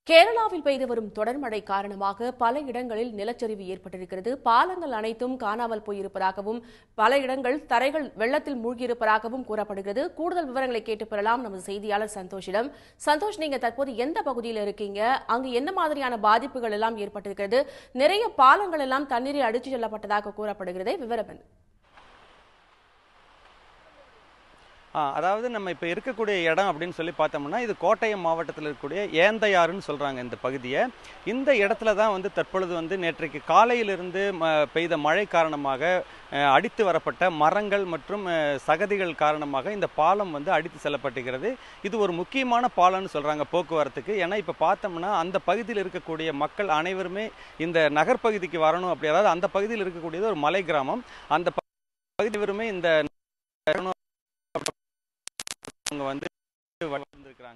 கேரளாவில் பெய்து வரும் தொடர் மழை காரணமாக பல இடங்களில் நிலச்சரிவு ஏற்பட்டிருக்கிறது பாலங்கள் அனைத்தும் காணாமல் போயிருப்பதாகவும் பல இடங்கள் தரைகள் வெள்ளத்தில் மூழ்கியிருப்பதாகவும் கூறப்படுகிறது கூடுதல் விவரங்களை கேட்டு பெறலாம் நமது செய்தியாளர் சந்தோஷிடம் சந்தோஷ் நீங்க தற்போது எந்த பகுதியில் இருக்கீங்க அங்கு என்ன மாதிரியான பாதிப்புகள் எல்லாம் ஏற்பட்டிருக்கிறது நிறைய பாலங்கள் எல்லாம் தண்ணீரில் அடித்து செல்லப்பட்டதாக கூறப்படுகிறது விவரம் என்ன? ஆ அதாவது நம்ம இப்போ இருக்கக்கூடிய இடம் அப்படின்னு சொல்லி பார்த்தோம்னா இது கோட்டயம் மாவட்டத்தில் இருக்கக்கூடிய ஏந்தையாறுன்னு சொல்கிறாங்க இந்த பகுதியை இந்த இடத்துல தான் வந்து தற்பொழுது வந்து நேற்றைக்கு காலையிலிருந்து ம பெய்த மழை காரணமாக அஹ், அடித்து வரப்பட்ட மரங்கள் மற்றும் அஹ், சகதிகள் காரணமாக இந்த பாலம் வந்து அடித்து செல்லப்பட்டுகிறது இது ஒரு முக்கியமான பாலம்னு சொல்கிறாங்க போக்குவரத்துக்கு ஏன்னா இப்போ பார்த்தோம்னா அந்த பகுதியில் இருக்கக்கூடிய மக்கள் அனைவருமே இந்த நகர்ப்பகுதிக்கு வரணும் அப்படி அதாவது அந்த பகுதியில் இருக்கக்கூடியது ஒரு மலை கிராமம் அந்த ப- பகுதிவருமே இந்த அவங்க வந்து வளர்ந்துருக்கிறாங்க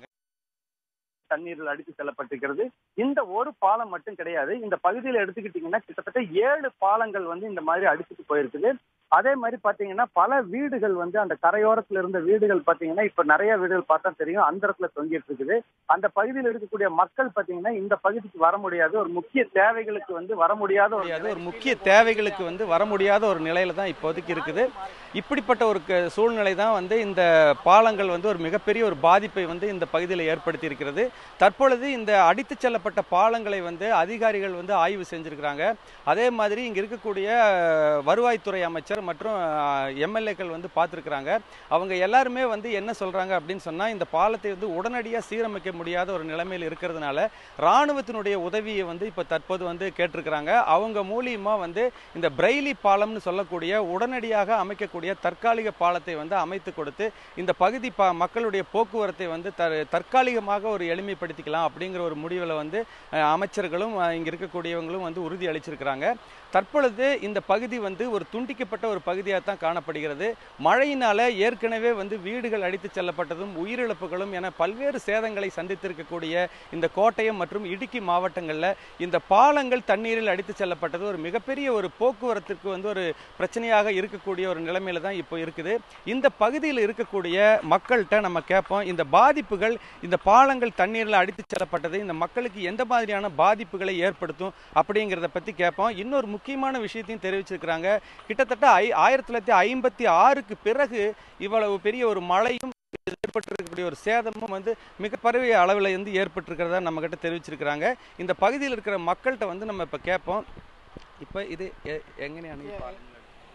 தண்ணீரில் அடித்து செல்லப்பட்டிருக்கிறது இந்த ஒரு பாலம் மட்டும் கிடையாது இந்த பகுதியில் எடுத்துக்கிட்டீங்கன்னா கிட்டத்தட்ட ஏழு பாலங்கள் வந்து இந்த மாதிரி அடிச்சுட்டு போயிருக்குது அதே மாதிரி பாத்தீங்கன்னா பல வீடுகள் வந்து அந்த கரையோரத்துல இருந்த வீடுகள் பாத்தீங்கன்னா இப்ப நிறைய வீடுகள் பார்த்தா தெரியும் அந்த இடத்துல தொங்கிட்டு இருக்குது அந்த பகுதியில் இருக்கக்கூடிய மக்கள் பாத்தீங்கன்னா இந்த பகுதிக்கு வர முடியாது ஒரு முக்கிய தேவைகளுக்கு வந்து வர முடியாத ஒரு ஒரு முக்கிய தேவைகளுக்கு வந்து வர முடியாத ஒரு நிலையில தான் இப்போதைக்கு இருக்குது இப்படிப்பட்ட ஒரு க- சூழ்நிலை தான் வந்து இந்த பாலங்கள் வந்து ஒரு மிகப்பெரிய ஒரு பாதிப்பை வந்து இந்த பகுதியில் ஏற்படுத்தி இருக்கிறது தற்பொழுது இந்த அடித்துச் செல்லப்பட்ட பாலங்களை வந்து அதிகாரிகள் வந்து ஆய்வு செஞ்சிருக்கிறாங்க அதே மாதிரி இங்க இருக்கக்கூடிய அஹ், வருவாய்த்துறை அமைச்சர் மற்றும் எம்எல்ஏக்கள் வந்து பார்த்துருக்குறாங்க அவங்க எல்லாருமே வந்து என்ன சொல்றாங்க அப்படின்னு சொன்னா இந்த பாலத்தை வந்து உடனடியாக சீரமைக்க முடியாத ஒரு நிலைமையில் இருக்கிறதுனால ராணுவத்தினுடைய உதவியை வந்து இப்போ தற்போது வந்து கேட்டிருக்கிறாங்க அவங்க மூலியமா வந்து இந்த பிரெய்லி பாலம்னு சொல்லக்கூடிய உடனடியாக அமைக்கக்கூடிய தற்காலிக பாலத்தை வந்து அமைத்து கொடுத்து இந்த பகுதி ப மக்களுடைய போக்குவரத்தை வந்து த தற்காலிகமாக ஒரு எளிமைப்படுத்திக்கலாம் அப்படிங்கிற ஒரு முடிவில் வந்து அஹ், அமைச்சர்களும் அஹ், இங்க இருக்கக்கூடியவங்களும் வந்து உறுதி அளிச்சிருக்கிறாங்க தற்பொழுது இந்த பகுதி வந்து ஒரு துண்டிக்கப்பட்ட ஒரு பகுதியாக தான் காணப்படுகிறது மழையினால ஏற்கனவே வந்து வீடுகள் அடித்து செல்லப்பட்டதும் உயிரிழப்புகளும் என பல்வேறு சேதங்களை சந்தித்திருக்கக்கூடிய இந்த கோட்டயம் மற்றும் இடுக்கி மாவட்டங்களில் இந்த பாலங்கள் தண்ணீரில் அடித்து செல்லப்பட்டது ஒரு மிகப்பெரிய ஒரு போக்குவரத்திற்கு வந்து ஒரு பிரச்சனையாக இருக்கக்கூடிய ஒரு நிலைமையில தான் இப்போ இருக்குது இந்த பகுதியில் இருக்கக்கூடிய மக்கள்கிட்ட நம்ம கேட்போம் இந்த பாதிப்புகள் இந்த பாலங்கள் தண்ணீரில் அடித்து செல்லப்பட்டது இந்த மக்களுக்கு எந்த மாதிரியான பாதிப்புகளை ஏற்படுத்தும் அப்படிங்கிறத பற்றி கேட்போம் இன்னொரு முக்கியமான விஷயத்தையும் தெரிவிச்சிருக்கிறாங்க கிட்டத்தட்ட ஐ ஆயிரத்தி தொள்ளாயிரத்தி ஐம்பத்தி ஆறுக்கு பிறகு இவ்வளவு பெரிய ஒரு மழையும் ஏற்பட்டிருக்கக்கூடிய ஒரு சேதமும் வந்து மிகப்பெரிய அளவில் வந்து ஏற்பட்டிருக்கிறதா நம்ம கிட்ட தெரிவிச்சிருக்கிறாங்க இந்த பகுதியில் இருக்கிற மக்கள்கிட்ட வந்து நம்ம இப்போ கேட்போம் இப்போ ഇത് എ- എങ്ങനെയാണ് ഈ പാലങ്ങൾ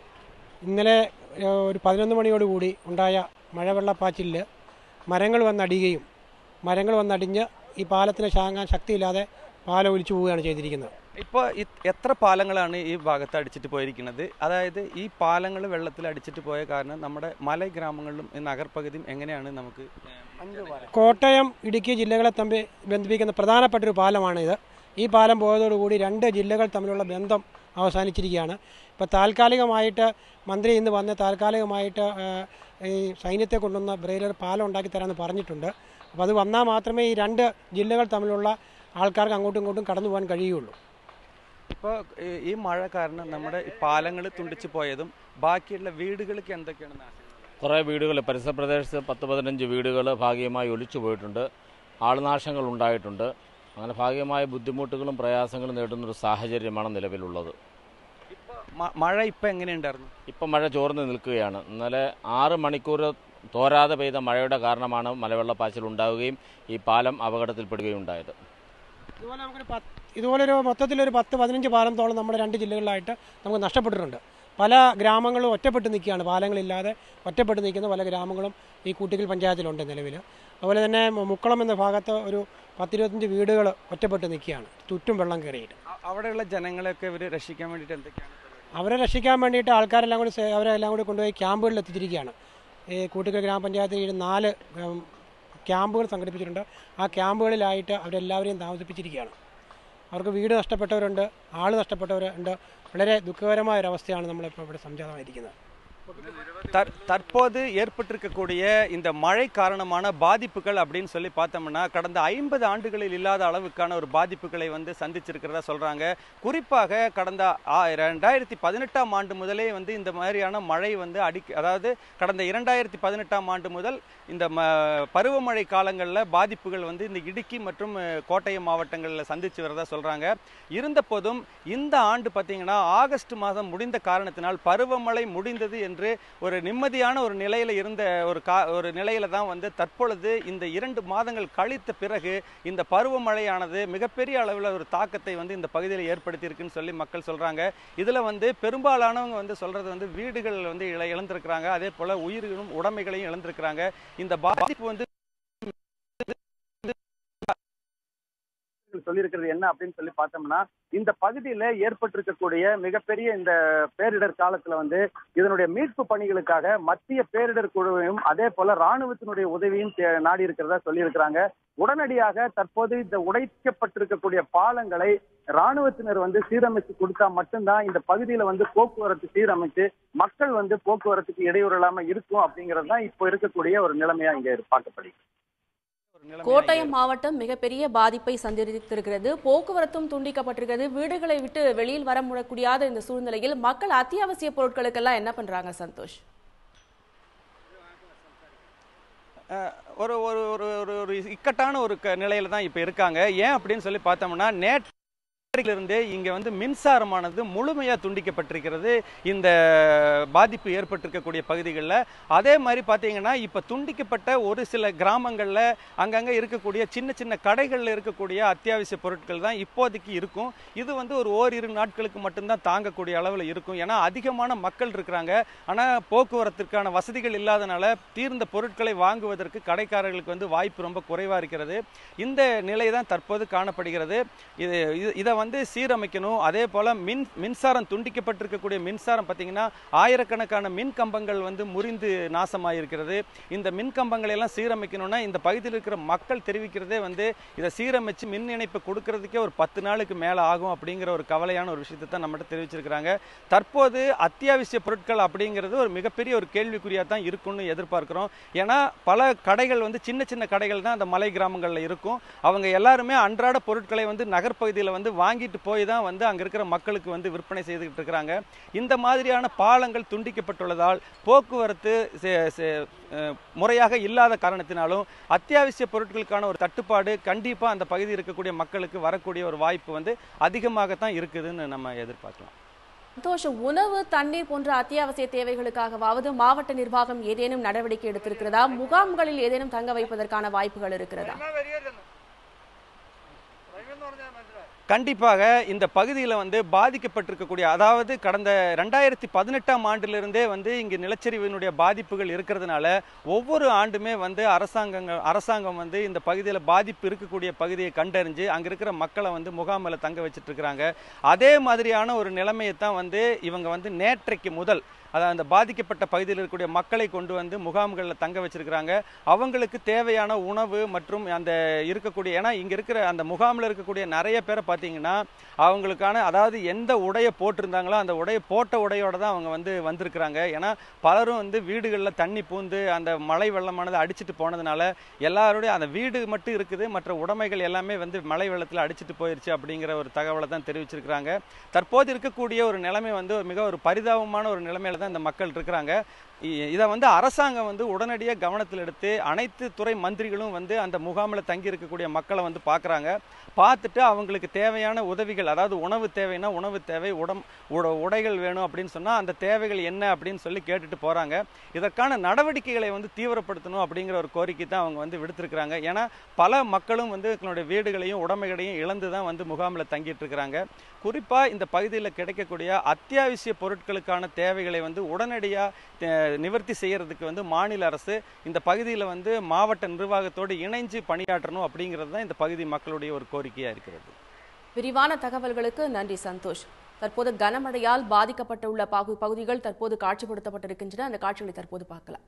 ഇന്നലെ ഏഹ്, ഒരു പതിനൊന്ന് മണിയോടുകൂടി ഉണ്ടായ മഴവെള്ളപ്പാച്ചിലിൽ മരങ്ങൾ വന്നടിയുകയും മരങ്ങൾ വന്നടിഞ്ഞ് ഈ പാലത്തിന് ശാങ്ങാൻ ശക്തിയില്ലാതെ പാലം ഒലിച്ചു പോവുകയാണ് ചെയ്തിരിക്കുന്നത് ഇപ്പോൾ എത്ര പാലങ്ങളാണ് ഈ ഭാഗത്ത് അടിച്ചിട്ട് പോയിരിക്കുന്നത് അതായത് ഈ പാലങ്ങൾ വെള്ളത്തിൽ അടിച്ചിട്ട് പോയ കാരണം നമ്മുടെ മല ഗ്രാമങ്ങളിലും ഈ നഗർപകുതിയും എങ്ങനെയാണ് നമുക്ക് ഏഹ്, കോട്ടയം ഇടുക്കി ജില്ലകളെ തമ്മിൽ ബന്ധിപ്പിക്കുന്ന പ്രധാനപ്പെട്ട ഒരു പാലമാണിത് ഈ പാലം പോയതോടുകൂടി രണ്ട് ജില്ലകൾ തമ്മിലുള്ള ബന്ധം അവസാനിച്ചിരിക്കുകയാണ് ഇപ്പോൾ താൽക്കാലികമായിട്ട് മന്ത്രി ഇന്ന് വന്ന് താൽക്കാലികമായിട്ട് ഏഹ്, ഈ സൈന്യത്തെ കൊണ്ടുവന്ന ബ്രെയിലർ പാലം ഉണ്ടാക്കി തരാമെന്ന് പറഞ്ഞിട്ടുണ്ട് അപ്പോൾ അത് വന്നാൽ മാത്രമേ ഈ രണ്ട് ജില്ലകൾ തമ്മിലുള്ള ആൾക്കാർക്ക് അങ്ങോട്ടും ഇങ്ങോട്ടും കടന്നു പോകാൻ കഴിയുള്ളൂ ഇപ്പോൾ ഈ- ഈ മഴ കാരണം നമ്മുടെ പാലങ്ങൾ തുണ്ടിച്ച് പോയതും ബാക്കിയുള്ള വീടുകൾക്ക് എന്തൊക്കെയാണ് നാശം കുറേ വീടുകൾ പരിസര പ്രദേശത്ത് പത്ത് പതിനഞ്ച് വീടുകൾ ഭാഗികമായി ഒലിച്ചു പോയിട്ടുണ്ട് ആൾനാശങ്ങൾ ഉണ്ടായിട്ടുണ്ട് അങ്ങനെ ഭാഗികമായ ബുദ്ധിമുട്ടുകളും പ്രയാസങ്ങളും നേരിടുന്നൊരു സാഹചര്യമാണ് നിലവിലുള്ളത് ഇപ്പോൾ മഴ ഇപ്പം എങ്ങനെയുണ്ടായിരുന്നു ഇപ്പം മഴ ചോർന്ന് നിൽക്കുകയാണ് ഇന്നലെ ആറ് മണിക്കൂർ തോരാതെ പെയ്ത മഴയുടെ കാരണമാണ് മലവെള്ളപ്പാച്ചിൽ ഉണ്ടാവുകയും ഈ പാലം അപകടത്തിൽപ്പെടുകയും ഉണ്ടായത് ഇതുപോലെ നമുക്കൊരു പത്ത് ഇതുപോലൊരു മൊത്തത്തിലൊരു പത്ത് പതിനഞ്ച് പാലത്തോളം നമ്മുടെ രണ്ട് ജില്ലകളിലായിട്ട് നമുക്ക് നഷ്ടപ്പെട്ടിട്ടുണ്ട് പല ഗ്രാമങ്ങളും ഒറ്റപ്പെട്ട് നിൽക്കുകയാണ് പാലങ്ങളില്ലാതെ ഒറ്റപ്പെട്ട് നിൽക്കുന്ന പല ഗ്രാമങ്ങളും ഈ കൂട്ടിക്കൽ പഞ്ചായത്തിലുണ്ട് നിലവിൽ അതുപോലെ തന്നെ മു- മുക്കളം എന്ന ഭാഗത്ത് ഒരു പത്തിരുപത്തഞ്ച് വീടുകൾ ഒറ്റപ്പെട്ട് നിൽക്കുകയാണ് ചുറ്റും വെള്ളം കയറിയിട്ട് അ- അവിടെയുള്ള ജനങ്ങളെയൊക്കെ ഇവർ രക്ഷിക്കാൻ വേണ്ടിയിട്ട് എന്തൊക്കെയാണ് പരിപാടി? അവരെ രക്ഷിക്കാൻ വേണ്ടിയിട്ട് ആൾക്കാരെല്ലാം കൂടി സേ- അവരെ എല്ലാം കൂടി കൊണ്ടുപോയി ക്യാമ്പുകളിൽ എത്തിച്ചിരിക്കുകയാണ് ഈ കൂട്ടിക്കൽ ഗ്രാമപഞ്ചായത്തിൽ ഈ നാല് ഉം, ക്യാമ്പുകൾ സംഘടിപ്പിച്ചിട്ടുണ്ട് ആ ക്യാമ്പുകളിലായിട്ട് അവരെല്ലാവരെയും താമസിപ്പിച്ചിരിക്കുകയാണ് അവർക്ക് വീട് നഷ്ടപ്പെട്ടവരുണ്ട് ആൾ നഷ്ടപ്പെട്ടവരുണ്ട് വളരെ ദുഃഖകരമായ ഒരവസ്ഥയാണ് നമ്മളിപ്പോൾ ഇവിടെ സംജാതമായിരിക്കുന്നത് தற் தற்போது ஏற்பட்டிருக்கக்கூடிய இந்த மழை காரணமான பாதிப்புகள் அப்படின்னு சொல்லி பார்த்தோம்னா கடந்த ஐம்பது ஆண்டுகளில் இல்லாத அளவுக்கான ஒரு பாதிப்புகளை வந்து சந்திச்சிருக்கிறதா சொல்றாங்க குறிப்பாக கடந்த ஆ- ரெண்டாயிரத்தி பதினெட்டாம் ஆண்டு முதலே வந்து இந்த மாதிரியான மழை வந்து அடிக்க அதாவது கடந்த இரண்டாயிரத்தி பதினெட்டாம் ஆண்டு முதல் இந்த ம பருவமழை காலங்களில் பாதிப்புகள் வந்து இந்த இடுக்கி மற்றும் அஹ், கோட்டயம் மாவட்டங்களில் சந்திச்சு வரதா சொல்றாங்க இருந்த போதும் இந்த ஆண்டு பார்த்தீங்கன்னா ஆகஸ்ட் மாதம் முடிந்த காரணத்தினால் பருவமழை முடிந்தது என்று ஒரு நிம்மதியான ஒரு நிலையில இருந்த ஒரு கா ஒரு நிலையில தான் வந்து தற்பொழுது இந்த இரண்டு மாதங்கள் கழித்த பிறகு இந்த பருவமழையானது மிகப்பெரிய அளவில் ஒரு தாக்கத்தை வந்து இந்த பகுதியில் ஏற்படுத்தியிருக்குன்னு சொல்லி மக்கள் சொல்றாங்க இதுல வந்து பெரும்பாலானவங்க வந்து சொல்றது வந்து வீடுகள் வந்து இழ இழந்திருக்கிறாங்க அதே போல உயிர்களும் உடைமைகளையும் இழந்திருக்கிறாங்க இந்த பாதிப்பு வந்து சொல்லியிருக்கிறது என்ன அப்படின்னு சொல்லி பார்த்தோம்னா இந்த பகுதியில ஏற்பட்டிருக்கக்கூடிய மிகப்பெரிய இந்த பேரிடர் காலத்துல வந்து இதனுடைய மீட்பு பணிகளுக்காக மத்திய பேரிடர் குழுவையும் அதே போல ராணுவத்தினுடைய உதவியும் தே- நாடி இருக்கிறதா சொல்லியிருக்கிறாங்க உடனடியாக தற்போது இந்த உடைக்கப்பட்டிருக்கக்கூடிய பாலங்களை ராணுவத்தினர் வந்து சீரமைச்சு கொடுத்தா மட்டும்தான் இந்த பகுதியில வந்து போக்குவரத்து சீரமைச்சு மக்கள் வந்து போக்குவரத்துக்கு இடையூறு இல்லாம இருக்கும் அப்படிங்கிறது தான் இப்போ இருக்கக்கூடிய ஒரு நிலைமையா இங்க பார்க்கப்படுகிறது ஒரு நிலைமையா இங்க கோட்டயம் மாவட்டம் மிகப்பெரிய பாதிப்பை சந்தித்திருக்கிறது போக்குவரத்தும் துண்டிக்கப்பட்டிருக்கிறது வீடுகளை விட்டு வெளியில் வர முடியாத இந்த சூழ்நிலையில் மக்கள் அத்தியாவசிய பொருட்களுக்கெல்லாம் என்ன பண்றாங்க சந்தோஷ் ஒரு ஒரு ஒரு ஒரு ஒரு இக்கட்டான ஒரு க- நிலையில தான் இப்போ இருக்காங்க ஏன் அப்படின்னு சொல்லி பார்த்தோம்னா நேற்று இருந்தே இங்க வந்து மின்சாரமானது முழுமையா துண்டிக்கப்பட்டிருக்கிறது இந்த பாதிப்பு ஏற்பட்டிருக்கக்கூடிய பகுதிகளில் அதே மாதிரி பார்த்தீங்கன்னா இப்போ துண்டிக்கப்பட்ட ஒரு சில கிராமங்களில் அங்கங்கே இருக்கக்கூடிய சின்ன சின்ன கடைகளில் இருக்கக்கூடிய அத்தியாவசிய பொருட்கள் தான் இப்போதைக்கு இருக்கும் இது வந்து ஒரு ஓரிரு நாட்களுக்கு மட்டும்தான் தாங்கக்கூடிய அளவில் இருக்கும் ஏன்னா அதிகமான மக்கள் இருக்கிறாங்க ஆனால் போக்குவரத்திற்கான வசதிகள் இல்லாதனால தீர்ந்த பொருட்களை வாங்குவதற்கு கடைக்காரர்களுக்கு வந்து வாய்ப்பு ரொம்ப குறைவாக இருக்கிறது இந்த நிலை தான் தற்போது காணப்படுகிறது இது இது- இதை வந்து சீரமைக்கணும் அதே போல் மின் மின்சாரம் துண்டிக்கப்பட்டிருக்கக்கூடிய மின்சாரம் பார்த்தீங்கன்னா ஆயிரக்கணக்கான மின் கம்பங்கள் வந்து முறிந்து நாசமாயிருக்கிறது இந்த மின் கம்பங்களை எல்லாம் சீரமைக்கணும்னா இந்த பகுதியில் இருக்கிற மக்கள் தெரிவிக்கிறதே வந்து இதை சீரமைச்சு மின் இணைப்பு கொடுக்கறதுக்கே ஒரு பத்து நாளுக்கு மேலே ஆகும் அப்படிங்கிற ஒரு கவலையான ஒரு விஷயத்தை தான் நம்மகிட்ட தெரிவிச்சிருக்கிறாங்க தற்போது அத்தியாவசிய பொருட்கள் அப்படிங்கிறது ஒரு மிகப்பெரிய ஒரு கேள்விக்குறியாக தான் இருக்கும்னு எதிர்பார்க்கிறோம் ஏன்னா பல கடைகள் வந்து சின்ன சின்ன கடைகள் தான் அந்த மலை கிராமங்களில் இருக்கும் அவங்க எல்லாருமே அன்றாட பொருட்களை வந்து நகர்ப்பகுதியில் வந்து வாங்கிட்டு போய் தான் வந்து அங்கே இருக்கிற மக்களுக்கு வந்து விற்பனை செய்துக்கிட்டு இருக்கிறாங்க இந்த மாதிரியான பாலங்கள் துண்டிக்கப்பட்டுள்ளதால் போக்குவரத்து செ- செ- அஹ் முறையாக இல்லாத காரணத்தினாலும் அத்தியாவசிய பொருட்களுக்கான ஒரு தட்டுப்பாடு கண்டிப்பாக அந்த பகுதியில் இருக்கக்கூடிய மக்களுக்கு வரக்கூடிய ஒரு வாய்ப்பு வந்து அதிகமாகத்தான் இருக்குதுன்னு நம்ம எதிர்பார்க்கலாம் சந்தோஷ் உணவு தண்ணீர் போன்ற அத்தியாவசிய தேவைகளுக்காகவாவது மாவட்ட நிர்வாகம் ஏதேனும் நடவடிக்கை எடுத்திருக்கிறதா முகாம்களில் ஏதேனும் தங்க வைப்பதற்கான வாய்ப்புகள் இருக்கிறதா கண்டிப்பாக இந்த பகுதியில் வந்து பாதிக்கப்பட்டிருக்கக்கூடிய அதாவது கடந்த ரெண்டாயிரத்தி பதினெட்டாம் ஆண்டிலிருந்தே வந்து இங்கு நிலச்சரிவினுடைய பாதிப்புகள் இருக்கிறதுனால ஒவ்வொரு ஆண்டுமே வந்து அரசாங்கங்கள் அரசாங்கம் வந்து இந்த பகுதியில் பாதிப்பு இருக்கக்கூடிய பகுதியை கண்டறிஞ்சு அங்கே இருக்கிற மக்களை வந்து முகாமில் தங்க வச்சிட்டு இருக்கிறாங்க அதே மாதிரியான ஒரு நிலைமையை தான் வந்து இவங்க வந்து நேற்றைக்கு முதல் அதாவது அந்த பாதிக்கப்பட்ட பகுதியில் இருக்கக்கூடிய மக்களை கொண்டு வந்து முகாம்களில் தங்க வச்சிருக்கிறாங்க அவங்களுக்கு தேவையான உணவு மற்றும் அந்த இருக்கக்கூடிய ஏன்னா இங்கே இருக்கிற அந்த முகாமில் இருக்கக்கூடிய நிறைய பேரை பார்த்தீங்கன்னா அவங்களுக்கான அதாவது எந்த உடையை போட்டிருந்தாங்களோ அந்த உடையை போட்ட உடையோட தான் அவங்க வந்து வந்திருக்கிறாங்க ஏன்னா பலரும் வந்து வீடுகளில் தண்ணி பூந்து அந்த மழை வெள்ளமானது அடிச்சிட்டு போனதுனால எல்லாருடைய அந்த வீடு மட்டும் இருக்குது மற்ற உடைமைகள் எல்லாமே வந்து மழை வெள்ளத்தில் அடிச்சிட்டு போயிருச்சு அப்படிங்கிற ஒரு தகவலை தான் தெரிவிச்சிருக்கிறாங்க தற்போது இருக்கக்கூடிய ஒரு நிலைமை வந்து ஒரு மிக ஒரு பரிதாபமான ஒரு நிலைமையில தான் இந்த மக்கள் இருக்கிறாங்க இ- இதை வந்து அரசாங்கம் வந்து உடனடியாக கவனத்தில் எடுத்து அனைத்து துறை மந்திரிகளும் வந்து அந்த முகாமில் தங்கி இருக்கக்கூடிய மக்களை வந்து பார்க்குறாங்க பார்த்துட்டு அவங்களுக்கு தேவையான உதவிகள் அதாவது உணவு தேவைன்னா உணவு தேவை உடம் உட- உடைகள் வேணும் அப்படின்னு சொன்னால் அந்த தேவைகள் என்ன அப்படின்னு சொல்லி கேட்டுட்டு போகிறாங்க இதற்கான நடவடிக்கைகளை வந்து தீவிரப்படுத்தணும் அப்படிங்கிற ஒரு கோரிக்கை தான் அவங்க வந்து விடுத்திருக்கிறாங்க ஏன்னா பல மக்களும் வந்து தன்னுடைய வீடுகளையும் உடைமைகளையும் இழந்து தான் வந்து முகாமில் தங்கிட்டு இருக்கிறாங்க குறிப்பாக இந்த பகுதியில் கிடைக்கக்கூடிய அத்தியாவசிய பொருட்களுக்கான தேவைகளை வந்து உடனடியாக நிவர்த்தி செய்யறதுக்கு வந்து மாநில அரசு இந்த பகுதியில் வந்து மாவட்ட நிர்வாகத்தோடு இணைஞ்சு பணியாற்றணும் அப்படிங்கிறது தான் இந்த பகுதி மக்களுடைய ஒரு கோரிக்கையாக இருக்கிறது விரிவான தகவல்களுக்கு நன்றி சந்தோஷ் தற்போது கனமழையால் பாதிக்கப்பட்டுள்ள பகு- பகுதிகள் தற்போது காட்சிப்படுத்தப்பட்டிருக்கின்றன அந்த காட்சிகளை தற்போது பார்க்கலாம்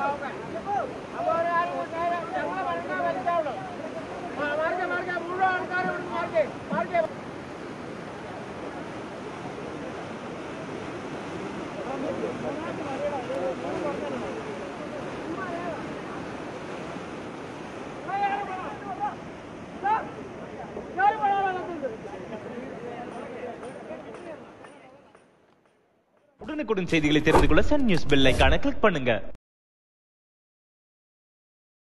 உடனுக்குடன் செய்திகளை தெரிந்து கொள்ள சன் நியூஸ் பெல் ஐகானை கிளிக் பண்ணுங்க